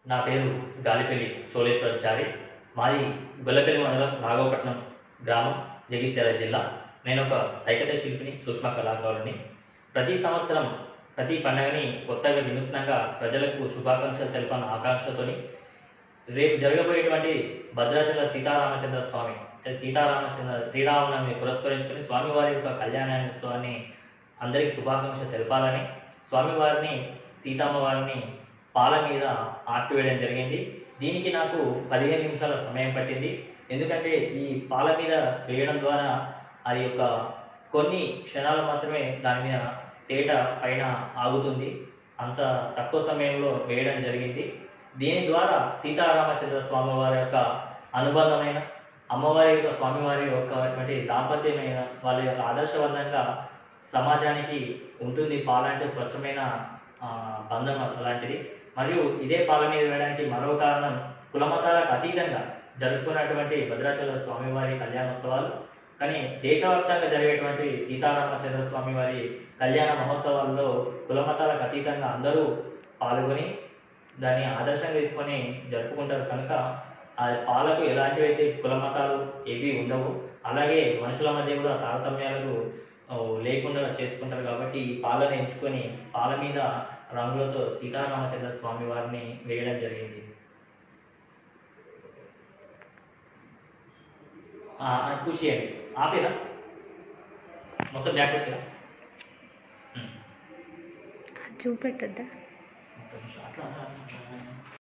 నా పేరు గాలిపల్లి చోళేశ్వరచారి మాది గొల్లపల్లి మండలం నాగోపట్నం గ్రామం జగిత్యాల జిల్లా నేను ఒక సైకత శిల్పిని సూక్ష్మ కళాకారుని ప్రతి సంవత్సరం ప్రతి పండుగని కొత్తగా వినూత్నంగా ప్రజలకు శుభాకాంక్షలు తెలపాలన్న ఆకాంక్షతోని రేపు జరగబోయేటువంటి భద్రాచల సీతారామచంద్ర స్వామి అంటే సీతారామచంద్ర శ్రీరామనవమి పురస్కరించుకొని స్వామివారి యొక్క కళ్యాణోత్సవాన్ని అందరికీ శుభాకాంక్షలు తెలపాలని స్వామివారిని సీతమ్మ వారిని పాల మీద ఆర్ట్ వేయడం జరిగింది దీనికి నాకు పదిహేను నిమిషాల సమయం పట్టింది ఎందుకంటే ఈ పాల మీద వేయడం ద్వారా అది యొక్క కొన్ని క్షణాలు మాత్రమే దాని మీద తేట పైన ఆగుతుంది అంత తక్కువ సమయంలో వేయడం జరిగింది దీని ద్వారా సీతారామచంద్ర స్వామి వారి యొక్క అనుబంధమైన అమ్మవారి యొక్క స్వామివారి యొక్క అటువంటి దాంపత్యమైన వాళ్ళ యొక్క ఆదర్శవంతంగా సమాజానికి ఉంటుంది పాల అంటే స్వచ్ఛమైన ఆ, బంధం అలాంటిది మరియు ఇదే పాల మీద వేయడానికి మరో కారణం కులమతాలకు అతీతంగా జరుపుకున్నటువంటి భద్రాచల స్వామివారి కళ్యాణోత్సవాలు కానీ దేశవ్యాప్తంగా జరిగేటువంటి సీతారామచంద్ర స్వామి వారి కళ్యాణ మహోత్సవాల్లో కులమతాలకు అతీతంగా అందరూ పాల్గొని దాన్ని ఆదర్శంగా తీసుకొని జరుపుకుంటారు కనుక ఆ పాలకు ఎలాంటివి అయితే కులమతాలు ఏవి ఉండవు అలాగే మనుషుల మధ్య కూడా తారతమ్యాలకు ఆ, లేకుండా చేసుకుంటారు కాబట్టి ఈ పాలను ఎంచుకొని పాల మీద రంగులతో సీతారామచంద్ర స్వామి వారిని వేయడం జరిగింది ఆ, పుష్ చేయండి ఆపిరా మొత్తం బ్యాక్ పెట్టిరా చూపెట్టద్దా ఒక్క నిమిషం. అట్లా అట్లా, అట్లా, అట్లా.